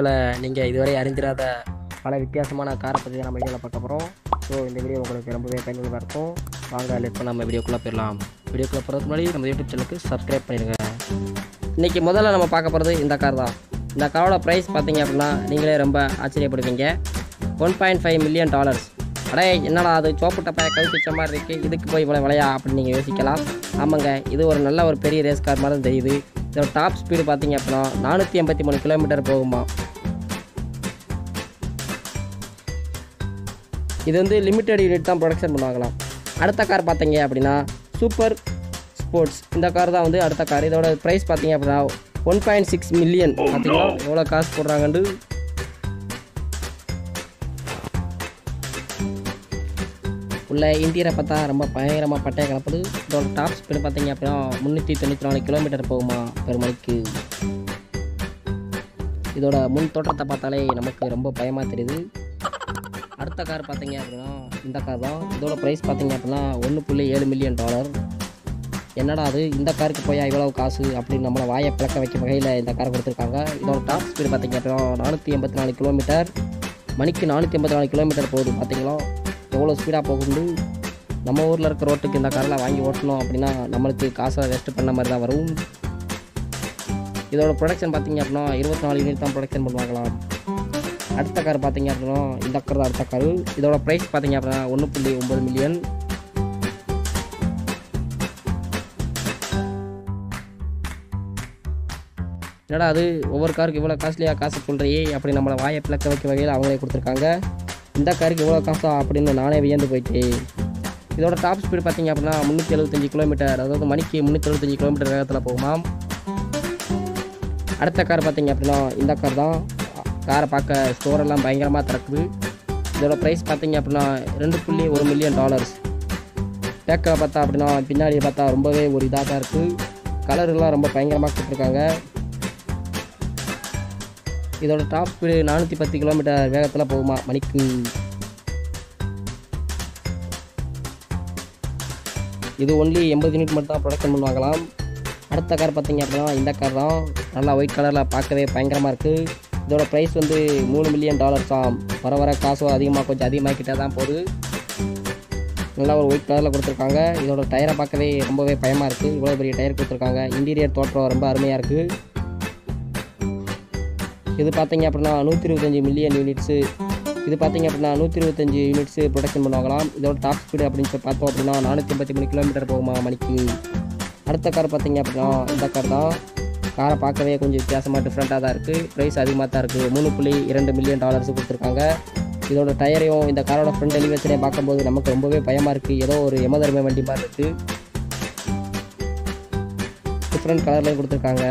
வீடியோவில் நீங்கள் இதுவரை அறிந்திராத பல வித்தியாசமான காரை பற்றி தான் நம்ம வீடியோவில் பார்க்க போகிறோம் ஸோ இந்த வீடியோ உங்களுக்கு ரொம்பவே பயனுள்ளதாக இருக்கும் வாங்க லெட் பண்ண நம்ம வீடியோக்குள்ளே போயிடலாம் வீடியோக்குள்ளே போகிறதுக்கு முன்னாடி நம்ம யூடியூப் சேனலுக்கு சப்ஸ்கிரைப் பண்ணிடுங்க இன்றைக்கி முதல்ல நம்ம பார்க்க போகிறது இந்த கார் தான் இந்த காரோட ப்ரைஸ் பார்த்தீங்க அப்படின்னா நீங்களே ரொம்ப ஆச்சரியப்படுவீங்க one point five million dollars அடே என்னடா அது சோப்பு டப்பாய கழுத்து வச்ச மாதிரி இருக்குது இதுக்கு போய் இவ்வளோ விலையா அப்படின்னு நீங்கள் யோசிக்கலாம் ஆமாங்க இது ஒரு நல்ல ஒரு பெரிய ரேஸ் கார் மாதிரி தான் தெரியுது இதோட டாப் ஸ்பீடு பார்த்தீங்க அப்படின்னா நானூற்றி எண்பத்தி மூணு கிலோமீட்டர் போகுமா இது வந்து லிமிட்டெட் யூனிட் தான் ப்ரொடக்ஷன் பண்ணுவாங்களாம் அடுத்த கார் பார்த்தீங்க அப்படின்னா சூப்பர் ஸ்போர்ட்ஸ் இந்த கார் தான் வந்து அடுத்த கார் இதோட ப்ரைஸ் பார்த்தீங்க அப்படின்னா ஒன் பாயிண்ட் சிக்ஸ் மில்லியன் பார்த்தீங்கன்னா எவ்வளோ காசு போடுறாங்கன்னு உள்ள இன்டீரியரை பார்த்தா ரொம்ப பயங்கரமாக பட்டையை கலப்புது இதோட டாப் ஸ்பீடு பார்த்தீங்க அப்படின்னா முந்நூற்றி தொண்ணூற்றி நாலு கிலோமீட்டர் போகுமா பெர் மணிக்கு இதோட முன் தோற்றத்தை பார்த்தாலே நமக்கு ரொம்ப பயமாக தெரியுது அடுத்த கார் பார்த்தீங்க அப்படின்னா இந்த கார் தான் இதோட ப்ரைஸ் பார்த்தீங்க அப்படின்னா ஒன்று புள்ளி ஏழு மில்லியன் டாலர் என்னடா அது இந்த காருக்கு போய் இவ்வளவு காசு அப்படின்னு நம்மளை வாயை பிளக்க வைக்க வகையில் இந்த கார் கொடுத்துருக்காங்க இதோட டாப் ஸ்பீடு பார்த்தீங்க அப்படின்னா நானூற்றி எண்பத்தி நாலு கிலோமீட்டர் மணிக்கு நானூற்றி எண்பத்தி நாலு கிலோமீட்டர் போகுது பார்த்தீங்களா எவ்வளோ ஸ்பீடாக போகுது நம்ம ஊரில் இருக்க ரோட்டுக்கு இந்த காரில் வாங்கி ஓட்டணும் அப்படின்னா நம்மளுக்கு காசை வேஸ்ட் பண்ண மாதிரி தான் வரும் இதோட ப்ரொடக்ஷன் பார்த்தீங்க அப்படின்னா இருபத்தி நாலு யூனிட் தான் ப்ரொடக்ஷன் பண்ணுவாங்களாம் அடுத்த கார் பார்த்தீங்க அப்படின்னா இந்த கார் தான் அடுத்த கார் இதோட ப்ரைஸ் பார்த்தீங்க அப்படின்னா ஒன்று புள்ளி ஒம்பது மில்லியன் என்னடா அது ஒவ்வொரு காருக்கு இவ்வளோ காஸ்ட்லியாக காசு சொல்கிறியே அப்படி நம்மளை வாயை பிளக்க வைக்க வகையில் அவங்களே கொடுத்துருக்காங்க இந்த காருக்கு இவ்வளோ காசா அப்படின்னு நானே வியந்து போயிட்டேன் இதோட டாப் ஸ்பீடு பார்த்தீங்க அப்படின்னா முந்நூற்றி எழுபத்தஞ்சு கிலோமீட்டர் அதாவது மணிக்கு முந்நூற்றி எழுபத்தஞ்சு கிலோமீட்டர் வேகத்தில் போகுமாம் அடுத்த கார் பார்த்தீங்க அப்படின்னா இந்த கார் தான் காரை பார்க்க ஸ்டோரெல்லாம் பயங்கரமாக திறக்குது இதோட ப்ரைஸ் பார்த்தீங்க அப்படின்னா ரெண்டு புள்ளி ஒரு மில்லியன் டாலர்ஸ் பேக்கில் பார்த்தா அப்படின்னா பின்னாடி பார்த்தா ரொம்பவே ஒரு இதாக தான் இருக்குது கலர்லாம் ரொம்ப பயங்கரமாக கொடுத்துருக்காங்க இதோட டாப் ஸ்பீடு நானூற்றி பத்து கிலோமீட்டர் வேகத்தில் போகுமா மணிக்கு இது ஒன்லி எண்பது யூனிட் மட்டும் தான் ப்ரொடக்ஷன் பண்ணுவாங்களாம் அடுத்த கார் பார்த்தீங்க அப்படின்னா இந்த கார் தான் நல்லா ஒயிட் கலரில் பார்க்கவே பயங்கரமாக இருக்குது இதோட ப்ரைஸ் வந்து மூணு மில்லியன் டாலர்ஸ் ஆம் வர வர காசு அதிகமாக கொஞ்சம் அதிகமாகிக்கிட்டே தான் போகுது நல்லா ஒரு ஒயிட் கலரில் கொடுத்துருக்காங்க இதோட டயரை பார்க்கவே ரொம்பவே பயமாக இருக்குது இவ்வளோ பெரிய டயர் கொடுத்துருக்காங்க இன்டீரியர் தோற்றம் ரொம்ப அருமையாக இருக்குது இது பார்த்தீங்க அப்படின்னா நூற்றி இருபத்தஞ்சி மில்லியன் யூனிட்ஸு இது பார்த்தீங்க அப்படின்னா நூற்றி இருபத்தஞ்சி யூனிட்ஸு ப்ரொடக்ஷன் பண்ணுவாங்களாம் இதோட டாப் ஸ்பீடு அப்படின்னு சொல்லி பார்த்தோம் அப்படின்னா நானூற்றி எண்பத்தி மூணு கிலோமீட்டர் போகுமா மணிக்கு அடுத்த கார் பார்த்தீங்க அப்படின்னா இந்த கார் தான் காரை பார்க்கவே கொஞ்சம் வித்தியாசமாக டிஃப்ரெண்ட்டாக தான் இருக்குது ப்ரைஸ் அதிகமாக தான் இருக்குது மூணு புள்ளி இரண்டு மில்லியன் டாலர்ஸ் கொடுத்துருக்காங்க இதோட டயரையும் இந்த காரோட ஃப்ரண்ட் எலிவேஷனையும் பார்க்கும்போது நமக்கு ரொம்பவே பயமாக இருக்குது ஏதோ ஒரு எமதர்மை வண்டி மாதிரி இருக்குது டிஃப்ரெண்ட் கலர்லேயும் கொடுத்துருக்காங்க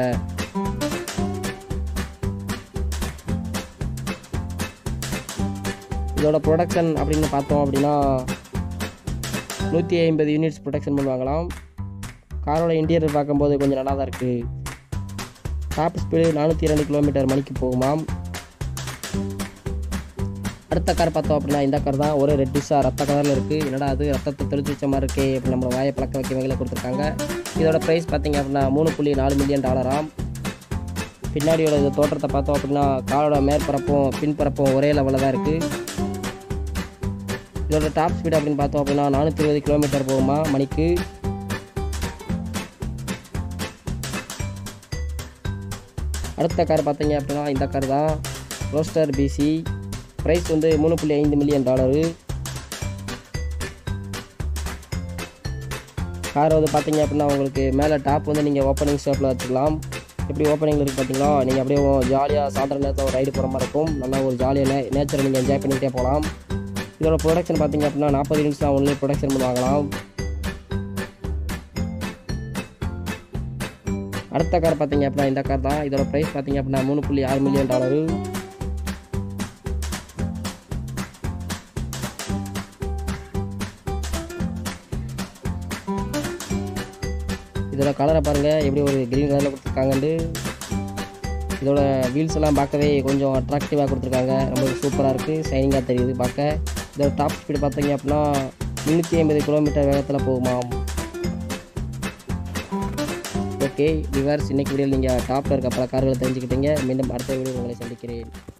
இதோட ப்ரொடக்ஷன் அப்படின்னு பார்த்தோம் அப்படின்னா நூற்றி ஐம்பது யூனிட்ஸ் ப்ரொடக்ஷன் பண்ணுவாங்களாம் காரோட இன்டீரியர் பார்க்கும்போது கொஞ்சம் நல்லா தான் இருக்குது டாப் ஸ்பீடு நானூற்றி ரெண்டு கிலோமீட்டர் மணிக்கு போகுமாம் அடுத்த கார் பார்த்தோம் அப்படின்னா இந்த கார் தான் ஒரு ரெட்டிஷாக ரத்த கலரில் இருக்குது என்னடா அது ரத்தத்தை தெளிச்சு வச்ச மாதிரி இருக்கே அப்படி நம்மளை வாயை பழக்க வைக்க வகையில் கொடுத்துருக்காங்க இதோட ப்ரைஸ் பார்த்தீங்க அப்படின்னா மூணு புள்ளி நாலு மில்லியன் டாலராம் பின்னாடியோட இந்த தோற்றத்தை பார்த்தோம் அப்படின்னா காரோட மேற்பரப்பும் பின்பரப்பும் ஒரே லெவலில் தான் இருக்குது இதோட டாப் ஸ்பீடு அப்படின்னு பார்த்தோம் அப்படின்னா நானூற்றி இருபது கிலோமீட்டர் போகுமா மணிக்கு அடுத்த கார் பார்த்தீங்க அப்படின்னா இந்த கார் தான் ரோஸ்டர் பிசி ப்ரைஸ் வந்து மூணு புள்ளி ஐந்து மில்லியன் டாலரு கார் வந்து பார்த்தீங்க அப்படின்னா உங்களுக்கு மேலே டாப் வந்து நீங்கள் ஓப்பனிங் ஷேப்பில் வச்சுக்கலாம் எப்படி ஓப்பனிங்கில் இருக்குது பார்த்தீங்களா நீங்கள் அப்படியே ஜாலியாக சாயந்தர நேரத்தில் ஒரு ரைடு போகிற மாதிரி இருக்கும் நல்லா ஒரு ஜாலியாக நே நேச்சரை நீங்கள் என்ஜாய் பண்ணிக்கிட்டே போகலாம் இதோட ப்ரொடக்ஷன் பார்த்தீங்க அப்படின்னா நாற்பது யூனிட்ஸ் தான் ஒன்லி ப்ரொடக்ஷன் பண்ணுவாங்களாம் அடுத்த கார் பார்த்தீங்க அப்படின்னா இந்த கார் தான் இதோட ப்ரைஸ் பார்த்தீங்க அப்படின்னா மூணு புள்ளி ஆறு மில்லியன் டாலரு இதோட கலரை பாருங்கள் எப்படி ஒரு க்ரீன் கலரில் கொடுத்துருக்காங்கன்ட்டு இதோட வீல்ஸ் எல்லாம் பார்க்கவே கொஞ்சம் அட்ராக்டிவாக கொடுத்துருக்காங்க ரொம்ப சூப்பராக இருக்குது ஷைனிங்காக தெரியுது பார்க்க இதோட டாப் ஸ்பீடு பார்த்தீங்க அப்படின்னா முந்நூற்றி ஐம்பது கிலோமீட்டர் வேகத்தில் போகுமாம் ஓகே ஓகே விவர்ஸ் இன்னைக்கு வீடியோவில் நீங்கள் டாப்பில் இருக்க பல கார்களை தெரிஞ்சுக்கிட்டீங்க மீண்டும் அடுத்த வீடியோ உங்களை சந்திக்கிறேன்